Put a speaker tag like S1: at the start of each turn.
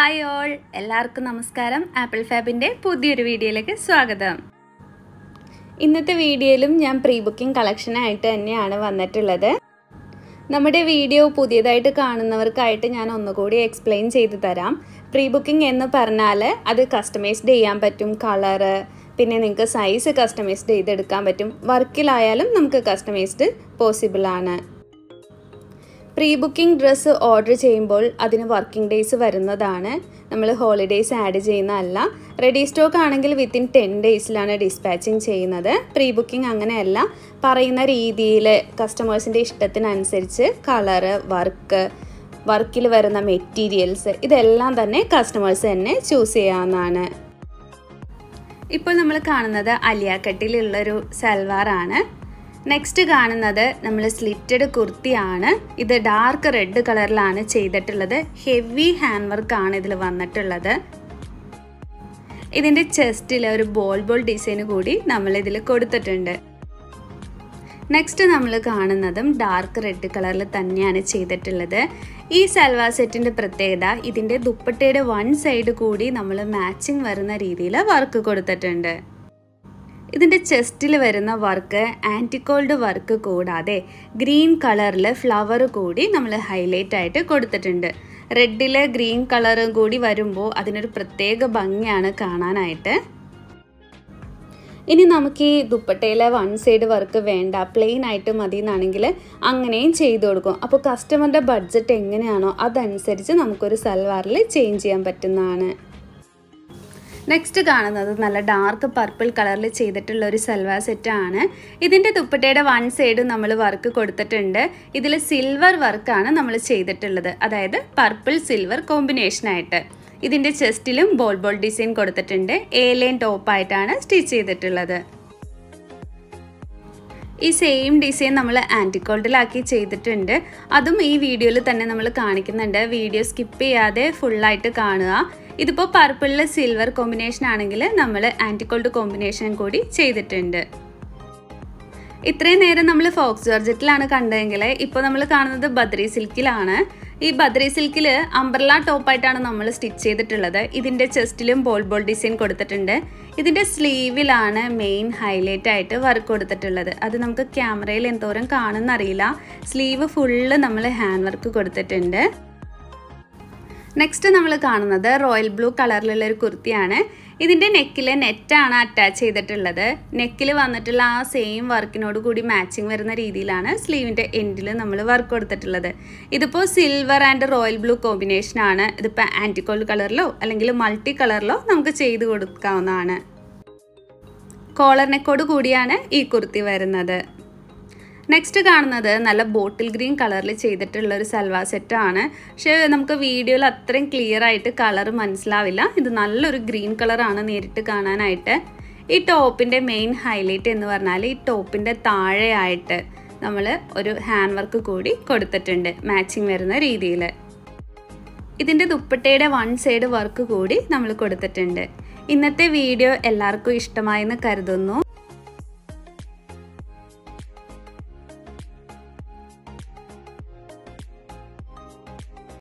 S1: hi all എല്ലാവർക്കും നമസ്കാരം apple ഫാബിൻ്റെ പുതിയൊരു വീഡിയോയിലേക്ക് സ്വാഗതം ഇന്നത്തെ വീഡിയോയിലും ഞാൻ പ്രീ ബുക്കിംഗ് കളക്ഷനായിട്ട് തന്നെയാണ് വന്നിട്ടുള്ളത് നമ്മുടെ വീഡിയോ പുതിയതായിട്ട് കാണുന്നവർക്കായിട്ട് ഞാൻ ഒന്നുകൂടി എക്സ്പ്ലെയിൻ ചെയ്തു തരാം പ്രീ ബുക്കിംഗ് എന്ന് പറഞ്ഞാൽ അത് കസ്റ്റമൈസ്ഡ് ചെയ്യാൻ പറ്റും കളറ് പിന്നെ നിങ്ങൾക്ക് സൈസ് കസ്റ്റമൈസ്ഡ് ചെയ്തെടുക്കാൻ പറ്റും വർക്കിലായാലും നമുക്ക് കസ്റ്റമൈസ്ഡ് പോസിബിൾ ആണ് പ്രീ ബുക്കിംഗ് ഡ്രസ്സ് ഓർഡർ ചെയ്യുമ്പോൾ അതിന് വർക്കിംഗ് ഡേയ്സ് വരുന്നതാണ് നമ്മൾ ഹോളിഡേയ്സ് ആഡ് ചെയ്യുന്നതല്ല റെഡി സ്റ്റോക്ക് ആണെങ്കിൽ വിത്തിൻ ടെൻ ഡേയ്സിലാണ് ഡിസ്പാച്ചിങ് ചെയ്യുന്നത് പ്രീ ബുക്കിംഗ് അങ്ങനെയല്ല പറയുന്ന രീതിയിൽ കസ്റ്റമേഴ്സിൻ്റെ ഇഷ്ടത്തിനനുസരിച്ച് കളറ് വർക്ക് വർക്കിൽ വരുന്ന മെറ്റീരിയൽസ് ഇതെല്ലാം തന്നെ കസ്റ്റമേഴ്സ് തന്നെ ചൂസ് ചെയ്യാവുന്നതാണ് ഇപ്പോൾ നമ്മൾ കാണുന്നത് അലിയാക്കട്ടിലുള്ളൊരു സൽവാറാണ് നെക്സ്റ്റ് കാണുന്നത് നമ്മൾ സ്ലിറ്റഡ് കുർത്തിയാണ് ഇത് ഡാർക്ക് റെഡ് കളറിലാണ് ചെയ്തിട്ടുള്ളത് ഹെവി ഹാൻഡ് വർക്കാണ് ഇതിൽ വന്നിട്ടുള്ളത് ഇതിൻ്റെ ചെസ്റ്റിൽ ഒരു ബോൾ ബോൾ ഡിസൈൻ കൂടി നമ്മൾ ഇതിൽ കൊടുത്തിട്ടുണ്ട് നെക്സ്റ്റ് നമ്മൾ കാണുന്നതും ഡാർക്ക് റെഡ് കളറിൽ തന്നെയാണ് ചെയ്തിട്ടുള്ളത് ഈ സൽവാർ സെറ്റിൻ്റെ പ്രത്യേകത ഇതിൻ്റെ ദുപ്പട്ടയുടെ വൺ സൈഡ് കൂടി നമ്മൾ മാച്ചിങ് വരുന്ന രീതിയിൽ വർക്ക് കൊടുത്തിട്ടുണ്ട് ഇതിൻ്റെ ചെസ്റ്റിൽ വരുന്ന വർക്ക് ആൻറ്റിക്കോൾഡ് വർക്ക് കൂടാതെ ഗ്രീൻ കളറിൽ ഫ്ലവർ കൂടി നമ്മൾ ഹൈലൈറ്റ് ആയിട്ട് കൊടുത്തിട്ടുണ്ട് റെഡിൽ ഗ്രീൻ കളറും കൂടി വരുമ്പോൾ അതിനൊരു പ്രത്യേക ഭംഗിയാണ് കാണാനായിട്ട് ഇനി നമുക്ക് ഈ ദുപ്പട്ടയിലെ വൺ സൈഡ് വർക്ക് വേണ്ട പ്ലെയിൻ ആയിട്ട് മതി എന്നാണെങ്കിൽ അങ്ങനെയും ചെയ്തു കൊടുക്കും അപ്പോൾ കസ്റ്റമറുടെ ബഡ്ജറ്റ് എങ്ങനെയാണോ അതനുസരിച്ച് നമുക്കൊരു സൽവാറിൽ ചേഞ്ച് ചെയ്യാൻ പറ്റുന്നതാണ് നെക്സ്റ്റ് കാണുന്നത് നല്ല ഡാർക്ക് പർപ്പിൾ കളറിൽ ചെയ്തിട്ടുള്ള ഒരു സൽവാർ സെറ്റാണ് ഇതിൻ്റെ ദുപ്പട്ടയുടെ വൺ സൈഡ് നമ്മൾ വർക്ക് കൊടുത്തിട്ടുണ്ട് ഇതിൽ സിൽവർ വർക്കാണ് നമ്മൾ ചെയ്തിട്ടുള്ളത് അതായത് പർപ്പിൾ സിൽവർ കോമ്പിനേഷനായിട്ട് ഇതിൻ്റെ ചെസ്റ്റിലും ബോൾ ബോൾ ഡിസൈൻ കൊടുത്തിട്ടുണ്ട് എ ലൈൻ ടോപ്പായിട്ടാണ് സ്റ്റിച്ച് ചെയ്തിട്ടുള്ളത് ഈ സെയിം ഡിസൈൻ നമ്മൾ ആൻറ്റിക്കോൾഡിലാക്കി ചെയ്തിട്ടുണ്ട് അതും ഈ വീഡിയോയിൽ തന്നെ നമ്മൾ കാണിക്കുന്നുണ്ട് വീഡിയോ സ്കിപ്പ് ചെയ്യാതെ ഫുള്ളായിട്ട് കാണുക ഇതിപ്പോൾ പർപ്പിളിൽ സിൽവർ കോമ്പിനേഷൻ ആണെങ്കിൽ നമ്മൾ ആൻറ്റിക്കോൾഡ് കോമ്പിനേഷൻ കൂടി ചെയ്തിട്ടുണ്ട് ഇത്രയും നേരം നമ്മൾ ഫോക്സ് ജോർജറ്റിലാണ് കണ്ടതെങ്കിൽ ഇപ്പോൾ നമ്മൾ കാണുന്നത് ബദ്രി സിൽക്കിലാണ് ഈ ബദ്രി സിൽക്കിൽ അംബ്രല ടോപ്പായിട്ടാണ് നമ്മൾ സ്റ്റിച്ച് ചെയ്തിട്ടുള്ളത് ഇതിൻ്റെ ചെസ്റ്റിലും ബോൾ ബോൾ ഡിസൈൻ കൊടുത്തിട്ടുണ്ട് ഇതിൻ്റെ സ്ലീവിലാണ് മെയിൻ ഹൈലൈറ്റ് ആയിട്ട് വർക്ക് കൊടുത്തിട്ടുള്ളത് അത് നമുക്ക് ക്യാമറയിൽ എന്തോരം കാണുന്നറിയില്ല സ്ലീവ് ഫുള്ള് നമ്മൾ ഹാൻഡ് വർക്ക് കൊടുത്തിട്ടുണ്ട് നെക്സ്റ്റ് നമ്മൾ കാണുന്നത് റോയൽ ബ്ലൂ കളറിലുള്ള ഒരു കുർത്തിയാണ് ഇതിൻ്റെ നെക്കിൽ നെറ്റാണ് അറ്റാച്ച് ചെയ്തിട്ടുള്ളത് നെക്കിൽ വന്നിട്ടുള്ള ആ സെയിം വർക്കിനോട് കൂടി മാച്ചിങ് വരുന്ന രീതിയിലാണ് സ്ലീവിൻ്റെ എൻഡിൽ നമ്മൾ വർക്ക് കൊടുത്തിട്ടുള്ളത് ഇതിപ്പോൾ സിൽവർ ആൻഡ് റോയൽ ബ്ലൂ കോമ്പിനേഷനാണ് ഇതിപ്പോൾ ആൻറ്റിക്കോൾഡ് കളറിലോ അല്ലെങ്കിൽ മൾട്ടി കളറിലോ നമുക്ക് ചെയ്ത് കൊടുക്കാവുന്നതാണ് കോളർ നെക്കോട് കൂടിയാണ് ഈ കുർത്തി വരുന്നത് നെക്സ്റ്റ് കാണുന്നത് നല്ല ബോട്ടിൽ ഗ്രീൻ കളറിൽ ചെയ്തിട്ടുള്ള ഒരു സൽവാർ സെറ്റാണ് പക്ഷേ നമുക്ക് വീഡിയോയിൽ അത്രയും ക്ലിയർ ആയിട്ട് കളർ മനസ്സിലാവില്ല ഇത് നല്ലൊരു ഗ്രീൻ കളറാണ് നേരിട്ട് കാണാനായിട്ട് ഈ ടോപ്പിൻ്റെ മെയിൻ ഹൈലൈറ്റ് എന്ന് പറഞ്ഞാൽ ഈ ടോപ്പിൻ്റെ താഴെയായിട്ട് നമ്മൾ ഒരു ഹാൻഡ് വർക്ക് കൂടി കൊടുത്തിട്ടുണ്ട് മാച്ചിങ് വരുന്ന രീതിയിൽ ഇതിൻ്റെ ദുപ്പട്ടയുടെ വൺ സൈഡ് വർക്ക് കൂടി നമ്മൾ കൊടുത്തിട്ടുണ്ട് ഇന്നത്തെ വീഡിയോ എല്ലാവർക്കും ഇഷ്ടമായെന്ന് കരുതുന്നു